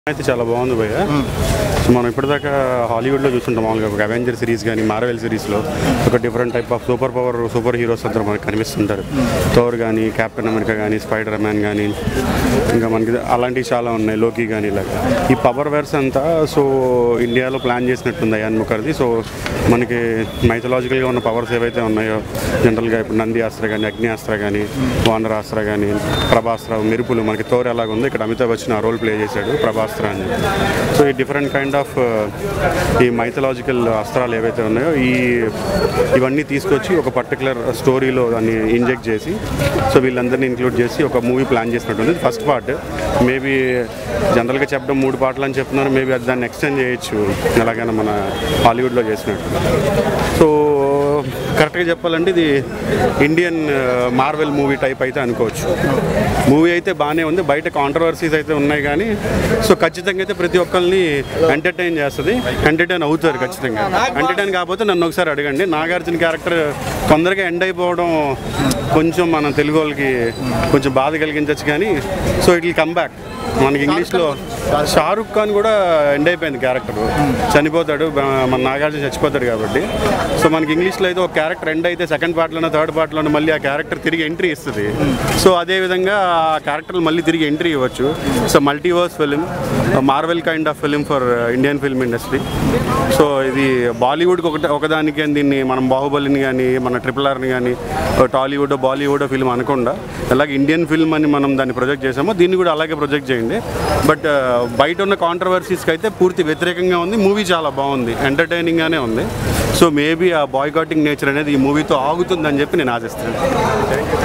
అయితే చాలా బాగుంది భయ్య సో మనం ఇప్పటిదాకా హాలీవుడ్లో చూస్తుంటాం మామూలుగా ఒక అవెంజర్ సిరీస్ కానీ మార్వెల్ సిరీస్లో ఒక different type of super power super heroes అందరూ మనకు కనిపిస్తుంటారు థోర్ కానీ కెప్టెన్ అమెరికా కానీ స్పైడర్ మ్యాన్ కానీ ఇంకా మనకి అలాంటివి చాలా ఉన్నాయి లోకి కానీ ఇలా ఈ పవర్ వేర్స్ అంతా సో ఇండియాలో ప్లాన్ చేసినట్టుంది అయాన్ ముఖర్జీ సో మనకి మైథలాజికల్గా ఉన్న పవర్స్ ఏవైతే ఉన్నాయో జనరల్గా ఇప్పుడు నంది అస్త్ర కానీ అగ్ని అస్త్ర కానీ వానర అస్త్ర కానీ ప్రభాస్త్ర మెరుపులు మనకి తోర్ ఎలాగ ఉందో ఇక్కడ అమితాబ్ బచ్చన్ ఆ రోల్ ప్లే చేశాడు ప్రభాస్త్ర అని సో ఈ డిఫరెంట్ కైండ్ ఆఫ్ ఈ మైథలాజికల్ అస్త్రాలు ఏవైతే ఉన్నాయో ఈ ఇవన్నీ తీసుకొచ్చి ఒక పర్టికులర్ స్టోరీలో దాన్ని ఇంజెక్ట్ చేసి సో వీళ్ళందరినీ ఇంక్లూడ్ చేసి ఒక మూవీ ప్లాన్ చేసినట్టుంది ఫస్ట్ పార్ట్ మేబీ జనరల్గా చెప్పడం మూడు పాటలు అని చెప్తున్నారు మేబీ అది దాన్ని ఎక్స్టెండ్ చేయొచ్చు ఎలాగైనా మన హాలీవుడ్లో చేసినట్టు సో కరెక్ట్గా చెప్పాలంటే ఇది ఇండియన్ మార్వెల్ మూవీ టైప్ అయితే అనుకోవచ్చు మూవీ అయితే బాగానే ఉంది బయట కాంట్రవర్సీస్ అయితే ఉన్నాయి కానీ సో ఖచ్చితంగా అయితే ప్రతి ఒక్కరిని ఎంటర్టైన్ చేస్తుంది ఎంటర్టైన్ అవుతారు ఖచ్చితంగా ఎంటర్టైన్ కాకపోతే నన్ను ఒకసారి అడగండి నాగార్జున క్యారెక్టర్ తొందరగా ఎండ్ అయిపోవడం కొంచెం మన తెలుగు వాళ్ళకి కొంచెం బాధ కలిగించవచ్చు కానీ so it will come back మనకి ఇంగ్లీష్లో షారుఖ్ ఖాన్ కూడా ఎండ్ అయిపోయింది క్యారెక్టర్ చనిపోతాడు బ- మన నాగార్జున చచ్చిపోతాడు కాబట్టి సో మనకి ఇంగ్లీష్లో అయితే ఒక క్యారెక్టర్ ఎండ్ అయితే సెకండ్ పార్ట్లోనో థర్డ్ పార్ట్లోనో మళ్ళీ ఆ క్యారెక్టర్ తిరిగి ఎంట్రీ ఇస్తుంది సో అదే విధంగా ఆ క్యారెక్టర్లు మళ్ళీ తిరిగి ఎంట్రీ ఇవ్వచ్చు so multiverse film Marvel kind of film for Indian film industry so ఇది బాలీవుడ్కి ఒకటి ఒకదానికి దీన్ని మనం బాహుబలిని కానీ మన ట్రిపుల్ ఆర్ని కానీ టాలీవుడ్ బాలీవుడ్ ఫిల్మ్ అనకుండా అలాగే ఇండియన్ ఫిల్మ్ అని మనం దాన్ని ప్రొజెక్ట్ చేసామో దీన్ని కూడా అలాగే ప్రొజెక్ట్ చేయండి బట్ బయట ఉన్న కాంట్రవర్సీస్కి అయితే పూర్తి వ్యతిరేకంగా ఉంది మూవీ చాలా బాగుంది ఎంటర్టైనింగ్గానే ఉంది సో మేబీ ఆ బాయ్కాటింగ్ నేచర్ అనేది ఈ మూవీతో ఆగుతుందని చెప్పి నేను ఆశిస్తున్నాను